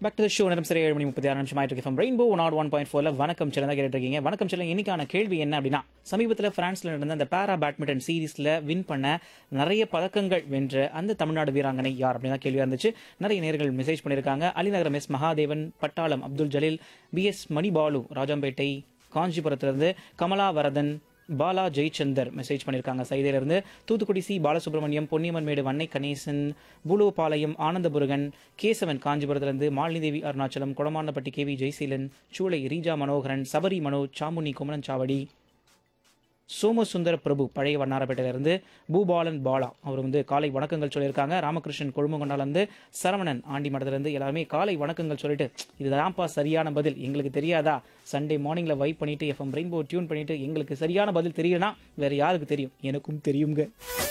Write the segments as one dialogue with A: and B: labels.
A: back to show நேரம் சரி ஏழு மணி முப்பத்தி ஆறு நிமிஷம் ஆயிட்டு இருக்கு rainbow one aught one point ஃபோர்ல வணக்கம் சிறந்தா கேட்டு இருக்கீங்க வணக்கம் சிறந்த இன்னைக்கான கேள்வி என்ன அப்படின்னா சமீபத்தில் பிரான்ஸ்ல நடந்த அந்த பேரா பேட்மிண்டன் சீரீஸ்ல வின் பண்ண நிறைய பதக்கங்கள் வென்ற அந்த தமிழ்நாடு வீராங்கனை யார் அப்படின்னு தான் கேள்வியா இருந்துச்சு நிறைய நேர்கள் மெசேஜ் பண்ணியிருக்காங்க Alinagaram S Mahadevan Pattalam Abdul Jaleel P S Manibalu Rajampettai காஞ்சிபுரத்திலிருந்து கமலா வரதன் பாலா ஜெயச்சந்தர் மெசேஜ் பண்ணியிருக்காங்க சைதையிலிருந்து தூத்துக்குடி சி பாலசுப்ரமணியம் பொன்னியம்மன் மேடு வன்னை கணேசன் பூலுவபாளையம் ஆனந்தபுருகன் கேசவன் காஞ்சிபுரத்திலிருந்து மாலினி தேவி அருணாச்சலம் கொடமானப்பட்டி கேவி ஜெய்சீலன் சூளை ரீஜா மனோகரன் சபரி மனோஜ் சாமுனி குமரன் சாவடி சோமசுந்தர பிரபு பழைய வண்ணாரப்பேட்டையிலிருந்து பூபாலன் பாலா அவர் வந்து காலை வணக்கங்கள் சொல்லியிருக்காங்க ராமகிருஷ்ணன் கொழுமங்கொண்டாலேருந்து சரவணன் ஆண்டி மடத்திலிருந்து எல்லாருமே காலை வணக்கங்கள் சொல்லிட்டு இதுதான்ப்பா சரியான பதில் எங்களுக்கு தெரியாதா சண்டே மார்னிங்கில் வைப் பண்ணிட்டு எஃப்எம் ரெயின்போ டியூன் பண்ணிட்டு எங்களுக்கு சரியான பதில் தெரியலனா வேற யாருக்கு தெரியும் எனக்கும் தெரியுங்க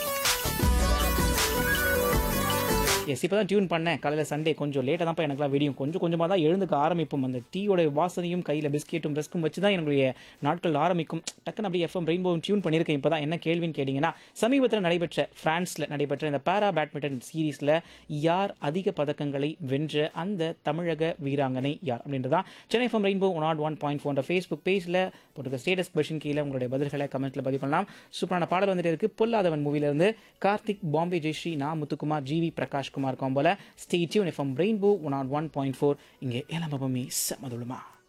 A: எஸ் இப்போ தான் டியூன் பண்ணேன் காலையில் சண்டே கொஞ்சம் லேட்டாக தான்ப்பா எனக்குலாம் விடியும் கொஞ்சம் கொஞ்சமாக தான் எழுந்துக்க ஆரம்பிப்போம் அந்த டீயோட வாசனையும் கையில் பிஸ்கெட்டும் ரஸ்க்கும் வச்சு தான் என்னுடைய நாட்கள் ஆரம்பிக்கும் டக்குன்னு அப்படியே எஃப்எம் ரெயின்போவும் டியூன் பண்ணியிருக்கேன் இப்போ தான் என்ன கேள்வின்னு கேட்டிங்கன்னா சமீபத்தில் நடைபெற்ற ஃப்ரான்ஸில் நடைபெற்ற இந்த பேரா பேட்மிண்டன் சீரீஸில் யார் அதிக பதக்கங்களை வென்ற அந்த தமிழக வீராங்கனை யார் அப்படின்றதான் Chennai FM rainbow one not one point four Facebook பேஜில் போட்டுக்க ஸ்டேட்டஸ் கொஷின் கீழே உங்களுடைய பதில்களை கமெண்ட்டில் பதிவு பண்ணலாம் சூப்பரான பாடல் வந்துட்டு இருக்கு பொல்லாதவன் மூவிலேருந்து கார்த்திக் பாம்பே ஜெயஸ்ரீ நா முத்துக்குமார் ஜிவி பிரகாஷ் குமார் காம்போல stay tuned FM rainbow one on one point four இங்கே ஏழாம் செமதுளுமா